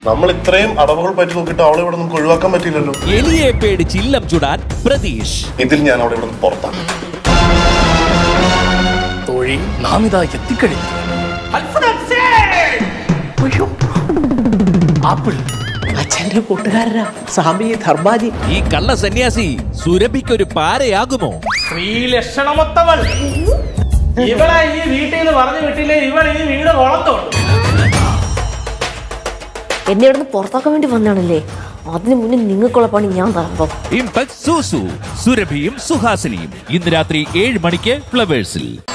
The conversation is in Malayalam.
നമ്മൾ ഇത്രയും അടവുകൾ പറ്റി നോക്കിയിട്ട് അവളെ ഇവിടെ നമുക്ക് ഒഴിവാക്കാൻ പറ്റില്ലല്ലോ എലിയെ പേടിച്ച് ഇല്ലം ചുടാൻ പ്രതീഷ് ഇതിൽ ഞാൻ അവളെ ഇവിടെ നിന്ന് പുറത്താണ് തോഴി നാം ഇതാ എത്തിക്കഴിഞ്ഞു അയ്യോ. ആപ്പിൾ അച്ഛന്റെ കൂട്ടുകാരനാ സ്വാമി ധർമാജി ഈ കള്ള സന്യാസി സുരഭിക്കൊരു പാരയാകുമോ സ്ത്രീ ലക്ഷണമൊത്തവൾ ഇവളെ ഈ വീട്ടിൽ നിന്ന് പറഞ്ഞു വിട്ടില്ലേ ഇവൾ ഈ വീട് കുളത്തോളൂ എന്നെ ഇവിടുന്ന് പുറത്താക്കാൻ വേണ്ടി വന്നാണല്ലേ അതിനു മുന്നേ നിങ്ങൾക്കുള്ള പണി ഞാൻ തരാം ഇംപെക്ട് സൂസു സുരഭിയും സുഹാസിനിയും ഇന്ന് രാത്രി ഏഴ് മണിക്ക് ഫ്ലവേഴ്സിൽ